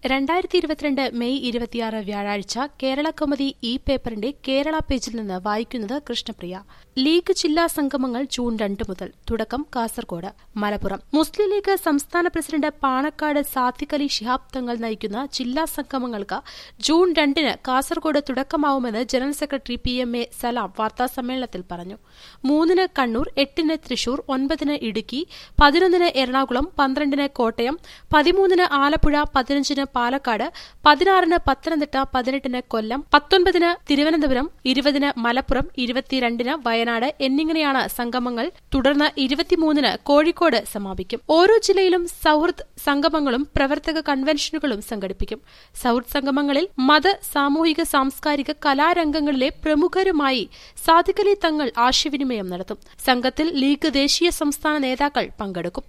രണ്ടായിരത്തി ഇരുപത്തിരണ്ട് മെയ് ഇരുപത്തിയാറ് വ്യാഴാഴ്ച കേരള കൗമുദി ഇ പേപ്പറിന്റെ കേരള പേജിൽ നിന്ന് വായിക്കുന്നത് കൃഷ്ണപ്രിയ ലീഗ് ജില്ലാ സംഗമങ്ങൾ ജൂൺ രണ്ട് മുതൽ തുടക്കം കാസർകോട് മലപ്പുറം മുസ്ലിം ലീഗ് സംസ്ഥാന പ്രസിഡന്റ് പാണക്കാട് സാദിഖ് അലി ശിഹാബ് തങ്ങൾ നയിക്കുന്ന ജില്ലാ സംഗമങ്ങൾക്ക് ജൂൺ രണ്ടിന് കാസർകോട് തുടക്കമാവുമെന്ന് general secretary P M A Salam വാർത്താസമ്മേളനത്തിൽ പറഞ്ഞു മൂന്നിന് കണ്ണൂർ എട്ടിന് തൃശൂർ ഒൻപതിന് ഇടുക്കി പതിനൊന്നിന് എറണാകുളം പന്ത്രണ്ടിന് കോട്ടയം പതിമൂന്നിന് ആലപ്പുഴ പതിനഞ്ചിന് പാലക്കാട് പതിനാറിന് പത്തനംതിട്ട പതിനെട്ടിന് കൊല്ലം പത്തൊൻപതിന് തിരുവനന്തപുരം ഇരുപതിന് മലപ്പുറം ഇരുപത്തിരണ്ടിന് വയനാട് എന്നിങ്ങനെയാണ് സംഗമങ്ങൾ തുടർന്ന് ഇരുപത്തിമൂന്നിന് കോഴിക്കോട് സമാപിക്കും ഓരോ ജില്ലയിലും സൌഹൃദ് സംഗമങ്ങളും പ്രവർത്തക കൺവെൻഷനുകളും സംഘടിപ്പിക്കും സൌഹൃദ് സംഗമങ്ങളിൽ മത സാമൂഹിക സാംസ്കാരിക കലാരംഗങ്ങളിലെ പ്രമുഖരുമായി സാദിഖലി തങ്ങൾ ആശയവിനിമയം നടത്തും സംഘത്തിൽ ലീഗ് ദേശീയ സംസ്ഥാന നേതാക്കൾ പങ്കെടുക്കും